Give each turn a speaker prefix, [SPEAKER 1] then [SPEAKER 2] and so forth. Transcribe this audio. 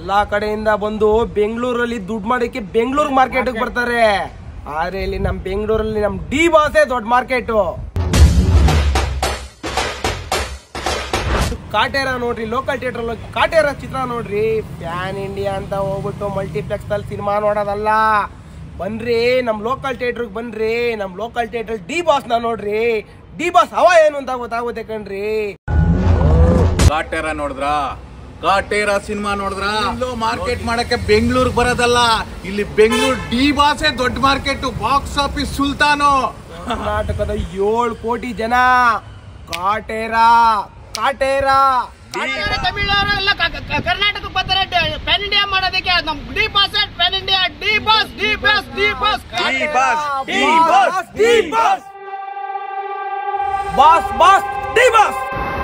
[SPEAKER 1] ಎಲ್ಲಾ ಕಡೆಯಿಂದ ಬಂದು ಬೆಂಗಳೂರಲ್ಲಿ ದುಡ್ಡು ಮಾಡಕ್ಕೆ ಬೆಂಗಳೂರು ಮಾರ್ಕೆಟ್ ಬರ್ತಾರೆ ಆದ್ರೆ ಇಲ್ಲಿ ನಮ್ ಬೆಂಗಳೂರಲ್ಲಿ ನಮ್ ಡಿ ಬಾಸೇ ದೊಡ್ಡ ಮಾರ್ಕೆಟ್ ಕಾಟೇರ ನೋಡ್ರಿ ಲೋಕಲ್ ಥಿಯೇಟರ್ ಕಾಟೇರ ಚಿತ್ರ ನೋಡ್ರಿ ಪ್ಯಾನ್ ಇಂಡಿಯಾ ಅಂತ ಹೋಗ್ಬಿಟ್ಟು ಮಲ್ಟಿಪ್ಲೆಕ್ಸ್ ಅಲ್ಲಿ ಸಿನಿಮಾ ನೋಡೋದಲ್ಲ ಬನ್ರಿ ನಮ್ ಲೋಕಲ್ ಥಿಯೇಟರ್ಗೆ ಬನ್ರಿ ನಮ್ ಲೋಕಲ್ ಥಿಯೇಟರ್ ಡಿ ಬಾಸ್ ನ ನೋಡ್ರಿ ಡಿ ಬಾಸ್ ಹವ ಏನು ಅಂತ ಗೊತ್ತಾಗುತ್ತೆ ಕಣ್ರಿ
[SPEAKER 2] ಕಾಟೇರ ನೋಡಿದ್ರ ಕಾಟೇರ ಸಿನಿಮಾ ನೋಡಿದ್ರ ಇಲ್ಲೋ ಮಾರ್ಕೆಟ್ ಮಾಡಕ್ಕೆ ಬೆಂಗಳೂರು ಬರೋದಲ್ಲ ಇಲ್ಲಿ ಬೆಂಗಳೂರು ಡಿ ಬಾಸೇ ದೊಡ್ಡ ಮಾರ್ಕೆಟ್ ಬಾಕ್ಸ್ ಆಫೀಸ್ ಸುಲ್ತಾನು
[SPEAKER 1] ಕರ್ನಾಟಕದ ಏಳು ಕೋಟಿ ಜನ ಕಾಟೇರ ಕಾಟೇರ
[SPEAKER 3] ತಮಿಳವರೆಲ್ಲ ಕರ್ನಾಟಕಕ್ಕೆ ಬರ್ತಾರೆ ಪ್ಯಾನ್ ಇಂಡಿಯಾ ಮಾಡೋದಕ್ಕೆ ನಮ್ D boss pan India D boss D boss D boss
[SPEAKER 1] boss boss D boss boss boss D boss